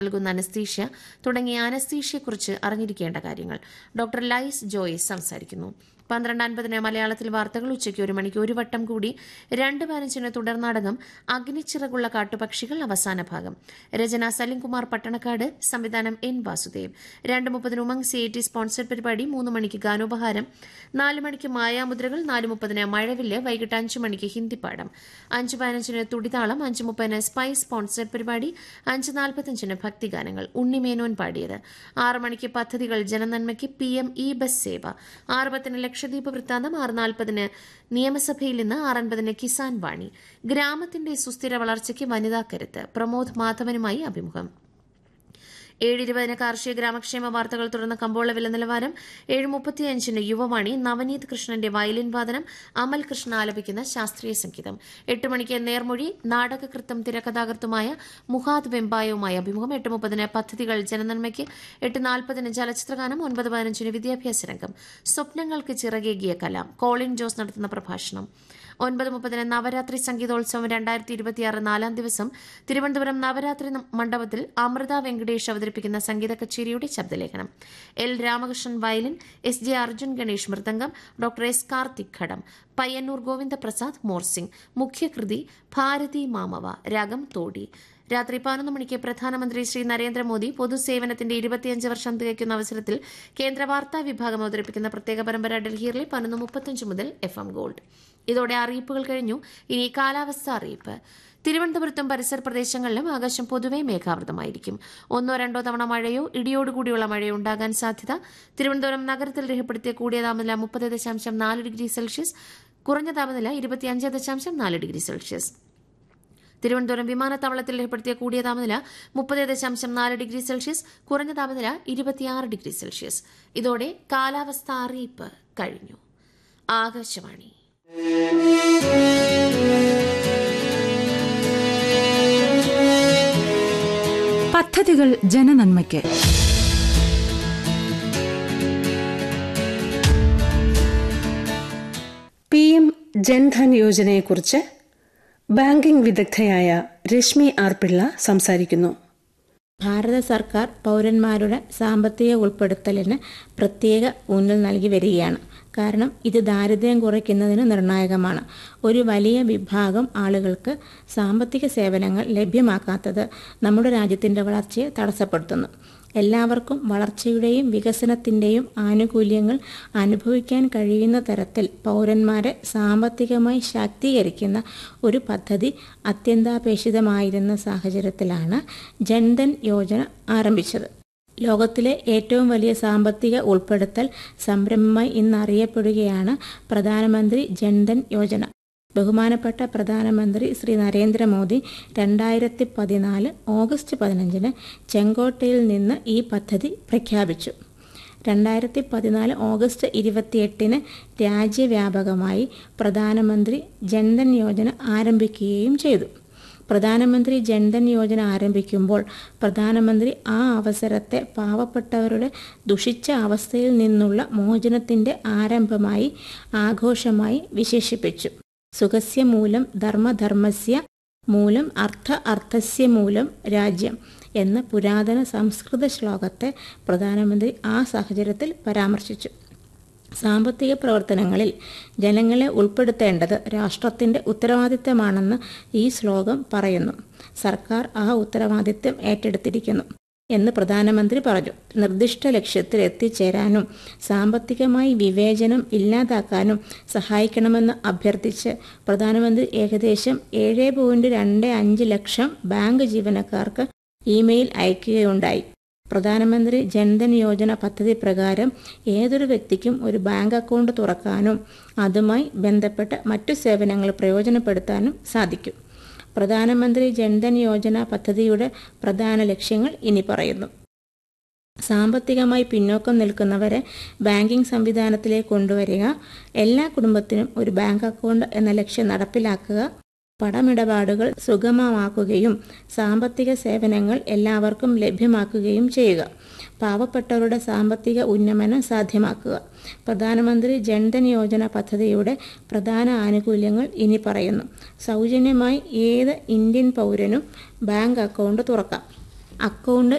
നൽകുന്ന അനസ്തീഷ്യ തുടങ്ങിയ അനസ്തീഷ്യയെക്കുറിച്ച് അറിഞ്ഞിരിക്കേണ്ട കാര്യങ്ങൾ ഡോക്ടർ ലൈസ് ജോയിസ് സംസാരിക്കുന്നു പന്ത്രണ്ട് അൻപതിന് മലയാളത്തിൽ വാർത്തകൾ ഉച്ചയ്ക്ക് ഒരു മണിക്ക് ഒരു വട്ടം കൂടി രണ്ട് പതിനഞ്ചിന് തുടർ നാടകം അഗ്നിച്ചിറകുള്ള കാട്ടുപക്ഷികൾ അവസാന ഭാഗം രചന സലിംകുമാർ പട്ടണക്കാട് സംവിധാനം എൻ വാസുദേവ് രണ്ട് മുപ്പതിന് Umang C I T sponsored പരിപാടി മൂന്ന് മണിക്ക് ഗാനോപഹാരം നാല് മണിക്ക് മായാമുദ്രകൾ നാല് മുപ്പതിന് മഴവില്ല് വൈകിട്ട് അഞ്ച് മണിക്ക് ഹിന്ദി പാഠം അഞ്ച് പതിനഞ്ചിന് തുടിതാളം അഞ്ച് മുപ്പതിന് സ്പൈസ് സ്പോൺസർഡ് പരിപാടി അഞ്ച് നാൽപ്പത്തഞ്ചിന് ഭക്തിഗാനങ്ങൾ ഉണ്ണിമേനോൻ പാടിയത് ആറ് മണിക്ക് പദ്ധതികൾ ജനനന്മയ്ക്ക് P M E bus Sewa ആറ് പത്തിന് ലക്ഷദ്വീപ് വൃത്താന്തം ആറ് നാൽപ്പതിന് നിയമസഭയിൽ നിന്ന് ആറൻപതിന് കിസാൻ വാണി ഗ്രാമത്തിന്റെ സുസ്ഥിര വളർച്ചയ്ക്ക് വനിതാ കരുത്ത് പ്രമോദ് മാധവനുമായി അഭിമുഖം ഏഴ് ഇരുപതിന് കാർഷിക ഗ്രാമക്ഷേമ വാർത്തകൾ തുടർന്ന് കമ്പോള വില നിലവാരം ഏഴ് മുപ്പത്തിയഞ്ചിന് യുവവാണി നവനീത് കൃഷ്ണന്റെ വയലിൻ വാദനം അമൽ കൃഷ്ണ ആലപിക്കുന്ന ശാസ്ത്രീയ സംഗീതം എട്ട് മണിക്ക് നേർമൊഴി നാടകകൃത്തും തിരക്കഥാകൃത്തുമായ മുഹാദ് വെമ്പായവുമായി അഭിമുഖം എട്ട് മുപ്പതിന് പദ്ധതികൾ ജനനന്മയ്ക്ക് എട്ട് നാൽപ്പതിന് ചലച്ചിത്രഗാനം ഒൻപത് പതിനഞ്ചിന് വിദ്യാഭ്യാസ രംഗം സ്വപ്നങ്ങൾക്ക് ചിറകേകിയ കലാം കോളിൻ ജോസ് നടത്തുന്ന പ്രഭാഷണം ഒൻപത് മുപ്പതിന് നവരാത്രി സംഗീതോത്സവം രണ്ടായിരത്തി ഇരുപത്തിയാറ് നാലാം ദിവസം തിരുവനന്തപുരം നവരാത്രി മണ്ഡപത്തിൽ അമൃത വെങ്കടേഷ് അവതരിപ്പിക്കുന്ന സംഗീത കച്ചേരിയുടെ ശബ്ദലേഖനം L Ramakrishnan violin S J Arjun Ganesh mridangam doctor S Karthik ghatam Payyanur Govindaprasad morsing മുഖ്യകൃതി ഭാരതി മാമവ രാഗം തോടി രാത്രി പതിനൊന്ന് മണിക്ക് പ്രധാനമന്ത്രി ശ്രീ നരേന്ദ്രമോദി പൊതുസേവനത്തിന്റെ ഇരുപത്തിയഞ്ച് വർഷം തികയ്ക്കുന്ന അവസരത്തിൽ കേന്ദ്ര വാർത്താ വിഭാഗം അവതരിപ്പിക്കുന്ന പ്രത്യേക പരമ്പര ഡൽഹിയിലെ പതിനൊന്ന് മുപ്പത്തഞ്ച് മുതൽ എഫ് എം ഗോൾഡ് ഇതോടെ അറിയിപ്പുകൾ കഴിഞ്ഞു ഇനി കാലാവസ്ഥ അറിയിപ്പ് തിരുവനന്തപുരത്തും പരിസര പ്രദേശങ്ങളിലും ആകാശം പൊതുവെ മേഘാവൃതമായിരിക്കും ഒന്നോ രണ്ടോ തവണ മഴയോ ഇടിയോടുകൂടിയുള്ള മഴയോ ഉണ്ടാകാൻ സാധ്യത തിരുവനന്തപുരം നഗരത്തിൽ രേഖപ്പെടുത്തിയ കൂടിയ താപനില മുപ്പത് ദശാംശം നാല് ഡിഗ്രി സെൽഷ്യസ് കുറഞ്ഞ താപനില ഇരുപത്തിയഞ്ച് ദശാംശം നാല് ഡിഗ്രി സെൽഷ്യസ് തിരുവനന്തപുരം വിമാനത്താവളത്തിൽ രേഖപ്പെടുത്തിയ കൂടിയ താപനില മുപ്പത് ദശാംശം നാല് ഡിഗ്രി സെൽഷ്യസ് കുറഞ്ഞ താപനില ഇരുപത്തിയാറ് ഡിഗ്രി സെൽഷ്യസ് ഇതോടെ കാലാവസ്ഥ അറിയിപ്പ് കഴിഞ്ഞു ആകാശവാണി പദ്ധതികൾ ജനനന്മയ്ക്ക് പി എം ജൻധൻ യോജനയെക്കുറിച്ച് ബാങ്കിംഗ് വിദഗ്ധയായ രശ്മി ആർ പിള്ള സംസാരിക്കുന്നു ഭാരത സർക്കാർ പൗരന്മാരുടെ സാമ്പത്തിക ഉൾപ്പെടുത്തലിന് പ്രത്യേക ഊന്നൽ നൽകി വരികയാണ് കാരണം ഇത് ദാരിദ്ര്യം കുറയ്ക്കുന്നതിന് നിർണായകമാണ് ഒരു വലിയ വിഭാഗം ആളുകൾക്ക് സാമ്പത്തിക സേവനങ്ങൾ ലഭ്യമാക്കാത്തത് നമ്മുടെ രാജ്യത്തിൻ്റെ വളർച്ചയെ തടസ്സപ്പെടുത്തുന്നു എല്ലാവർക്കും വളർച്ചയുടെയും വികസനത്തിൻ്റെയും ആനുകൂല്യങ്ങൾ അനുഭവിക്കാൻ കഴിയുന്ന തരത്തിൽ പൗരന്മാരെ സാമ്പത്തികമായി ശാക്തീകരിക്കുന്ന ഒരു പദ്ധതി അത്യന്താപേക്ഷിതമായിരുന്ന സാഹചര്യത്തിലാണ് ജൻധൻ യോജന ആരംഭിച്ചത് ലോകത്തിലെ ഏറ്റവും വലിയ സാമ്പത്തിക ഉൾപ്പെടുത്തൽ സംരംഭമായി ഇന്നറിയപ്പെടുകയാണ് പ്രധാനമന്ത്രി ജൻധൻ യോജന ബഹുമാനപ്പെട്ട പ്രധാനമന്ത്രി ശ്രീ നരേന്ദ്രമോദി രണ്ടായിരത്തി പതിനാല് ഓഗസ്റ്റ് പതിനഞ്ചിന് ചെങ്കോട്ടയിൽ നിന്ന് ഈ പദ്ധതി പ്രഖ്യാപിച്ചു രണ്ടായിരത്തി പതിനാല് ഓഗസ്റ്റ് ഇരുപത്തിയെട്ടിന് രാജ്യവ്യാപകമായി പ്രധാനമന്ത്രി ജൻധൻ യോജന ആരംഭിക്കുകയും ചെയ്തു പ്രധാനമന്ത്രി ജൻധൻ യോജന ആരംഭിക്കുമ്പോൾ പ്രധാനമന്ത്രി ആ അവസരത്തെ പാവപ്പെട്ടവരുടെ ദുഷിച്ച അവസ്ഥയിൽ നിന്നുള്ള മോചനത്തിൻ്റെ ആരംഭമായി ആഘോഷമായി വിശേഷിപ്പിച്ചു സുഖസ്യ മൂലം ധർമ്മധർമ്മസ്യ മൂലം അർത്ഥ അർത്ഥസ്യ മൂലം രാജ്യം എന്ന പുരാതന സംസ്കൃത ശ്ലോകത്തെ പ്രധാനമന്ത്രി ആ സാഹചര്യത്തിൽ പരാമർശിച്ചു സാമ്പത്തിക പ്രവർത്തനങ്ങളിൽ ജനങ്ങളെ ഉൾപ്പെടുത്തേണ്ടത് രാഷ്ട്രത്തിൻ്റെ ഉത്തരവാദിത്തമാണെന്ന് ഈ ശ്ലോകം പറയുന്നു സർക്കാർ ആ ഉത്തരവാദിത്തം ഏറ്റെടുത്തിരിക്കുന്നു എന്ന് പ്രധാനമന്ത്രി പറഞ്ഞു നിർദ്ദിഷ്ട ലക്ഷ്യത്തിൽ എത്തിച്ചേരാനും സാമ്പത്തികമായി വിവേചനം ഇല്ലാതാക്കാനും സഹായിക്കണമെന്ന് അഭ്യർത്ഥിച്ച് പ്രധാനമന്ത്രി ഏകദേശം ഏഴ് പോയിന്റ് രണ്ട് അഞ്ച് ലക്ഷം ബാങ്ക് ജീവനക്കാർക്ക് ഇമെയിൽ അയക്കുകയുണ്ടായി പ്രധാനമന്ത്രി ജൻധൻ യോജന പദ്ധതി പ്രകാരം ഏതൊരു വ്യക്തിക്കും ഒരു ബാങ്ക് അക്കൗണ്ട് തുറക്കാനും അതുമായി ബന്ധപ്പെട്ട മറ്റു സേവനങ്ങൾ പ്രയോജനപ്പെടുത്താനും സാധിക്കും പ്രധാനമന്ത്രി ജൻധൻ യോജന പദ്ധതിയുടെ പ്രധാന ലക്ഷ്യങ്ങൾ ഇനി പറയുന്നു സാമ്പത്തികമായി പിന്നോക്കം നിൽക്കുന്നവരെ ബാങ്കിംഗ് സംവിധാനത്തിലേക്ക് കൊണ്ടുവരിക എല്ലാ കുടുംബത്തിനും ഒരു ബാങ്ക് അക്കൗണ്ട് എന്ന ലക്ഷ്യം നടപ്പിലാക്കുക പണമിടപാടുകൾ സുഗമമാക്കുകയും സാമ്പത്തിക സേവനങ്ങൾ എല്ലാവർക്കും ലഭ്യമാക്കുകയും ചെയ്യുക പാവപ്പെട്ടവരുടെ സാമ്പത്തിക ഉന്നമനം സാധ്യമാക്കുക പ്രധാനമന്ത്രി ജൻധൻ യോജന പദ്ധതിയുടെ പ്രധാന ആനുകൂല്യങ്ങൾ ഇനി പറയുന്നു സൗജന്യമായി ഏത് ഇന്ത്യൻ പൗരനും ബാങ്ക് അക്കൗണ്ട് തുറക്കാം അക്കൗണ്ട്